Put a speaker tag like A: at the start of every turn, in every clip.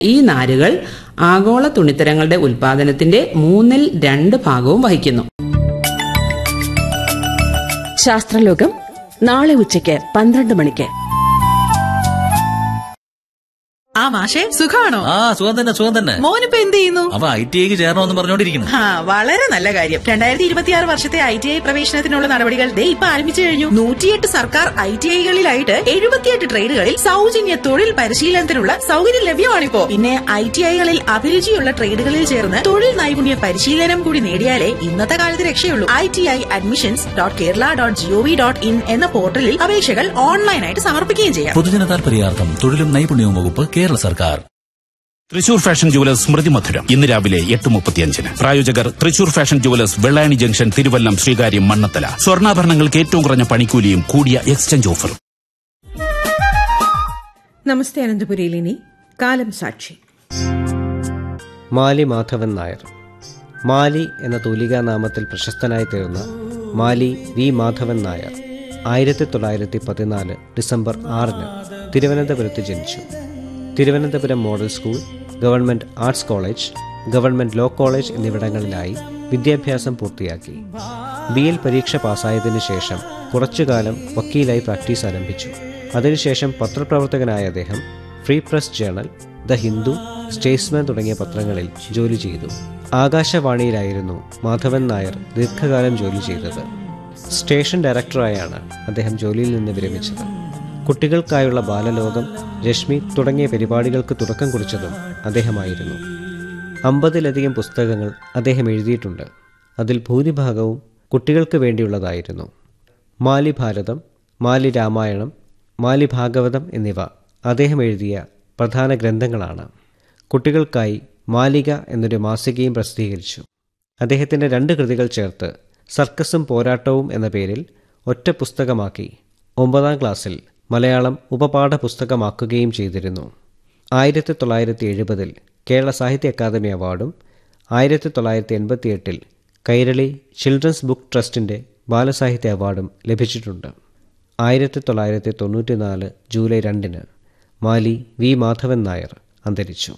A: ഈ നാരുകൾ ആഗോള തുണിത്തരങ്ങളുടെ ഉൽപാദനത്തിന്റെ മൂന്നിൽ രണ്ട് ഭാഗവും വഹിക്കുന്നു
B: ശാസ്ത്രലോകം നാളെ ഉച്ചയ്ക്ക് പന്ത്രണ്ട് മണിക്ക്
C: ആ മാഷെ സുഖാണോ
D: ആ സുഖം തന്നെ സുഖം തന്നെ
C: മോനിപ്പോ എന്ത് ചെയ്യുന്നു
D: അവ ഐ ടി ഐക്ക് ചേരണമെന്ന് പറഞ്ഞോണ്ടിരിക്കുന്നു
C: ആ വളരെ നല്ല കാര്യം രണ്ടായിരത്തി ഇരുപത്തിയാറ് വർഷത്തെ ഐ ടി ഐ പ്രവേശനത്തിനുള്ള നടപടികൾ ദേ ഇപ്പൊ ആരംഭിച്ചു കഴിഞ്ഞു നൂറ്റിയെട്ട് സർക്കാർ ഐ ടി ഐകളിലായിട്ട് എഴുപത്തിയെട്ട് ട്രേഡുകളിൽ സൗജന്യ തൊഴിൽ പരിശീലനത്തിനുള്ള സൗകര്യം ലഭ്യമാണിപ്പോ പിന്നെ ഐ ടി ഐകളിൽ അഭിരുചിയുള്ള ട്രേഡുകളിൽ ചേർന്ന് തൊഴിൽ നൈപുണ്യ പരിശീലനം കൂടി നേടിയാലേ ഇന്നത്തെ കാലത്ത് രക്ഷയുള്ളൂ I T I admissions dot Kerala dot GOV dot in എന്ന പോർട്ടലിൽ അപേക്ഷകൾ ഓൺലൈനായിട്ട് സമർപ്പിക്കുകയും ചെയ്യാം
D: പൊതുജന താൽപര്യാർത്ഥം തൊഴിലും നൈപുണ്യവും വകുപ്പ് കേരള സർക്കാർ
E: തൃശൂർ ഫാഷൻ ജുവലേഴ്സ് സ്മൃതി മധുരം ഇന്ന് രാവിലെ എട്ട് മുപ്പത്തിയഞ്ചിന് പ്രായോജകർ Thrissur fashion jewellers Vellayani junction Thiruvallam Sreekaryam Mannanthala സ്വർണ്ണാഭരണങ്ങൾക്ക് ഏറ്റവും കുറഞ്ഞ പണിക്കൂലിയും കൂടിയ എക്സ്ചേഞ്ച് ഓഫറും
F: നമസ്തേ അനന്തപുരിയിൽ ഇനി കാലം സാക്ഷി
G: മാലി മാധവൻ നായർ മാലി എന്ന തൂലികാ നാമത്തിൽ പ്രശസ്തനായി തീർന്ന മാലി വി മാധവൻ നായർ ആയിരത്തി തൊള്ളായിരത്തി പതിനാല് ഡിസംബർ ആറിന് തിരുവനന്തപുരത്ത് ജനിച്ചു Thiruvananthapuram model school government arts college government law college എന്നിവിടങ്ങളിലായി വിദ്യാഭ്യാസം പൂർത്തിയാക്കി ബി എൽ പരീക്ഷ പാസ്സായതിനു ശേഷം കുറച്ചുകാലം വക്കീലായി പ്രാക്ടീസ് ആരംഭിച്ചു അതിനുശേഷം പത്രപ്രവർത്തകനായ അദ്ദേഹം Free Press Journal the Hindu Statesman തുടങ്ങിയ പത്രങ്ങളിൽ ജോലി ചെയ്തു ആകാശവാണിയിലായിരുന്നു മാധവൻ നായർ ദീർഘകാലം ജോലി ചെയ്തത് സ്റ്റേഷൻ ഡയറക്ടറായാണ് അദ്ദേഹം ജോലിയിൽ നിന്ന് വിരമിച്ചത് കുട്ടികൾക്കായുള്ള ബാലലോകം രശ്മി തുടങ്ങിയ പരിപാടികൾക്ക് തുടക്കം കുറിച്ചതും അദ്ദേഹമായിരുന്നു അമ്പതിലധികം പുസ്തകങ്ങൾ അദ്ദേഹം എഴുതിയിട്ടുണ്ട് അതിൽ ഭൂരിഭാഗവും കുട്ടികൾക്ക് വേണ്ടിയുള്ളതായിരുന്നു മാലി ഭാരതം മാലി രാമായണം മാലി ഭാഗവതം എന്നിവ അദ്ദേഹം എഴുതിയ പ്രധാന ഗ്രന്ഥങ്ങളാണ് കുട്ടികൾക്കായി മാലിക എന്നൊരു മാസികയും പ്രസിദ്ധീകരിച്ചു അദ്ദേഹത്തിൻ്റെ രണ്ട് കൃതികൾ ചേർത്ത് സർക്കസും പോരാട്ടവും എന്ന പേരിൽ ഒറ്റ പുസ്തകമാക്കി ഒമ്പതാം ക്ലാസ്സിൽ മലയാളം ഉപപാഠ പുസ്തകമാക്കുകയും ചെയ്തിരുന്നു ആയിരത്തി തൊള്ളായിരത്തി എഴുപതിൽ കേരള സാഹിത്യ അക്കാദമി അവാർഡും ആയിരത്തി തൊള്ളായിരത്തി എൺപത്തിയെട്ടിൽ കൈരളി ചിൽഡ്രൻസ് ബുക്ക് ട്രസ്റ്റിൻ്റെ ബാലസാഹിത്യ അവാർഡും ലഭിച്ചിട്ടുണ്ട് ആയിരത്തി തൊള്ളായിരത്തി തൊണ്ണൂറ്റിനാല് ജൂലൈ രണ്ടിന് മാലി വി മാധവൻ നായർ അന്തരിച്ചു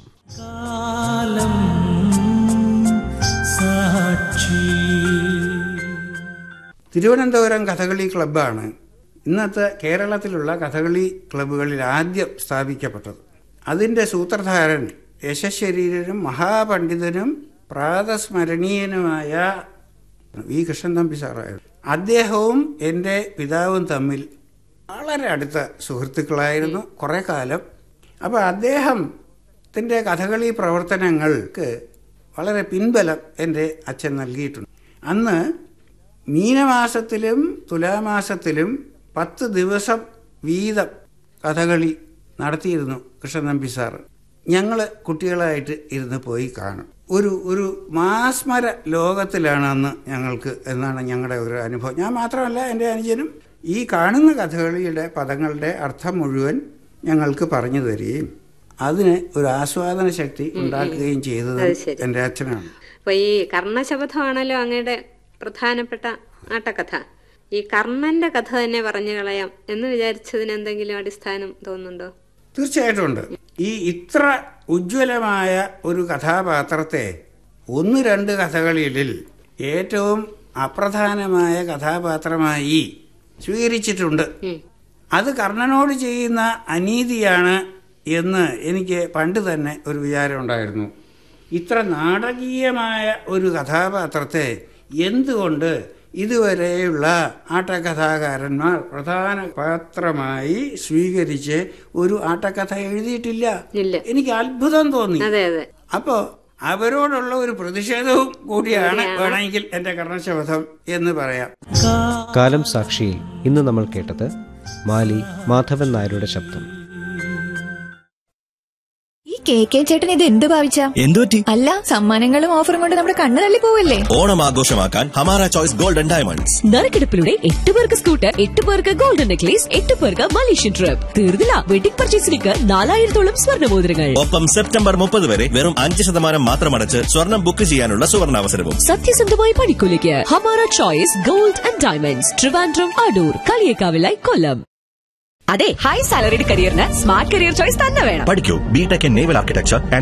H: തിരുവനന്തപുരം കഥകളി ക്ലബ്ബാണ് ഇന്നത്തെ കേരളത്തിലുള്ള കഥകളി ക്ലബ്ബുകളിൽ ആദ്യം സ്ഥാപിക്കപ്പെട്ടത് അതിൻ്റെ സൂത്രധാരൻ യശശരീരനും മഹാപണ്ഡിതനും പ്രാതസ്മരണീയനുമായ വി കൃഷ്ണൻ തമ്പി സാറായിരുന്നു അദ്ദേഹവും എൻ്റെ പിതാവും തമ്മിൽ വളരെ അടുത്ത സുഹൃത്തുക്കളായിരുന്നു കുറേ കാലം അപ്പോൾ അദ്ദേഹത്തിൻ്റെ കഥകളി പ്രവർത്തനങ്ങൾക്ക് വളരെ പിൻബലം എൻ്റെ അച്ഛൻ നൽകിയിട്ടുണ്ട് അന്ന് മീനമാസത്തിലും തുലാമാസത്തിലും പത്ത് ദിവസം വീതം കഥകളി നടത്തിയിരുന്നു കൃഷ്ണൻ നമ്പി സാറ് ഞങ്ങൾ കുട്ടികളായിട്ട് ഇരുന്ന് പോയി കാണും ഒരു ഒരു മാസ്മര ലോകത്തിലാണ് അന്ന് ഞങ്ങൾക്ക് എന്നാണ് ഞങ്ങളുടെ ഒരു അനുഭവം ഞാൻ മാത്രമല്ല എൻ്റെ അനുജനും ഈ കാണുന്ന കഥകളിയുടെ പദങ്ങളുടെ അർത്ഥം മുഴുവൻ ഞങ്ങൾക്ക് പറഞ്ഞു തരികയും അതിന് ഒരു ആസ്വാദന ശക്തി ഉണ്ടാക്കുകയും ചെയ്തത് എൻ്റെ അച്ഛനാണ്
I: അപ്പൊ ഈ കർണശബദമാണല്ലോ അങ്ങയുടെ പ്രധാനപ്പെട്ട ആട്ടക്കഥ ഈ കർണന്റെ കഥ തന്നെ പറഞ്ഞു കളയാം എന്ന് വിചാരിച്ചതിന് എന്തെങ്കിലും അടിസ്ഥാനം തോന്നുന്നുണ്ടോ
H: തീർച്ചയായിട്ടും ഉണ്ട് ഈ ഇത്ര ഉജ്ജ്വലമായ ഒരു കഥാപാത്രത്തെ ഒന്ന് രണ്ട് കഥകളിൽ ഏറ്റവും അപ്രധാനമായ കഥാപാത്രമായി സ്വീകരിച്ചിട്ടുണ്ട് അത് കർണനോട് ചെയ്യുന്ന അനീതിയാണ് എന്ന് എനിക്ക് പണ്ട് തന്നെ ഒരു വിചാരം ഉണ്ടായിരുന്നു ഇത്ര നാടകീയമായ ഒരു കഥാപാത്രത്തെ എന്തുകൊണ്ട് ഇതുവരെയുള്ള ആട്ടക്കഥാകാരന്മാർ പ്രധാന പാത്രമായി സ്വീകരിച്ച് ഒരു ആട്ടക്കഥ എഴുതിയിട്ടില്ല
I: ഇല്ല.
H: എനിക്ക് അത്ഭുതം തോന്നി
I: അതെ അതെ
H: അപ്പോ അവരോടുള്ള ഒരു പ്രതിഷേധവും കൂടിയാണ് വേണമെങ്കിൽ എന്റെ കർണശബദം എന്ന് പറയാം
G: കാലം സാക്ഷിയിൽ ഇന്ന് നമ്മൾ കേട്ടത് മാലി മാധവൻ നായരുടെ ശബ്ദം
J: ഈ കെ കെ ചേട്ടൻ ഇത് എന്ത് ഭാവിച്ച
K: എന്തുപറ്റി
J: അല്ല സമ്മാനങ്ങളും ഓഫറും കൊണ്ട് നമ്മുടെ കണ്ണ് തള്ളി പോവല്ലേ
K: ഓണം ആഘോഷമാക്കാൻ ഹമാര ചോയ്സ് ഗോൾഡൻ ഡയമണ്ട്സ്
B: നറുക്കെടുപ്പിലൂടെ എട്ട് പേർക്ക് സ്കൂട്ടർ എട്ട് പേർക്ക് ഗോൾഡൻ നെക്ലേസ് എട്ട് പേർക്ക് മലേഷ്യൻ ട്രിപ്പ് തീർന്നില്ല വെഡിംഗ് പർച്ചേസിലേക്ക് നാലായിരത്തോളം സ്വർണ്ണമോതിരങ്ങൾ
K: ഒപ്പം സെപ്റ്റംബർ മുപ്പത് വരെ വെറും അഞ്ച് ശതമാനം മാത്രമടച്ച് സ്വർണം ബുക്ക് ചെയ്യാനുള്ള സുവർണാവസരവും
B: സത്യസന്ധമായ പണിക്കൂലിക്ക് Hamara choice gold and diamonds Trivandrum Adoor കളിയേക്കാവിലായി കൊല്ലം അതെ ഹൈ സാലറിഡ് കരിയറിന് സ്മാർട്ട് കരിയർ ചോയ്സ് തന്നെ വേണം
K: പഠിക്കൂ ബിടെക് ഇൻ നേവൽ ആർക്കിടെക്ചർ